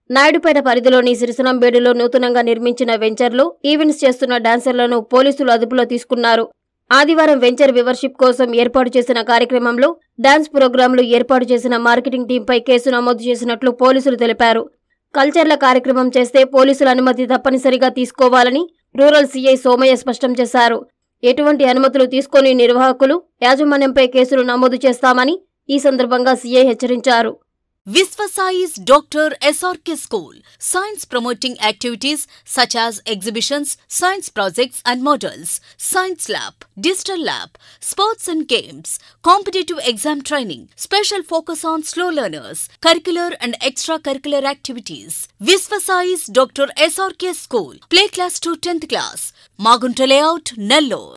నాయుడుపేట పరిధిలోని సిరిసనంబేడులో నూతనంగా నిర్మించిన వెంచర్లో ఈవెంట్స్ చేస్తున్న డాన్సర్లను పోలీసులు అదుపులో తీసుకున్నారు ఆదివారం వెంచర్ వివర్షిప్ కోసం ఏర్పాటు చేసిన కార్యక్రమంలో డాన్స్ ప్రోగ్రాంలు ఏర్పాటు చేసిన మార్కెటింగ్ టీంపై కేసు నమోదు చేసినట్లు పోలీసులు తెలిపారు కల్చర్ల కార్యక్రమం చేస్తే పోలీసుల అనుమతి తప్పనిసరిగా తీసుకోవాలని రూరల్ సీఐ సోమయ్య స్పష్టం చేశారు ఎటువంటి అనుమతులు తీసుకొని నిర్వాహకులు యాజమాన్యంపై కేసులు నమోదు చేస్తామని ఈ సందర్భంగా సీఐ హెచ్చరించారు Visvasai's Dr. SRK School, science promoting activities such as exhibitions, science projects and models, science lab, digital lab, sports and games, competitive exam training, special focus on slow learners, curricular and extracurricular activities. Visvasai's Dr. SRK School, play class to 10th class, Magunta layout, Nellore.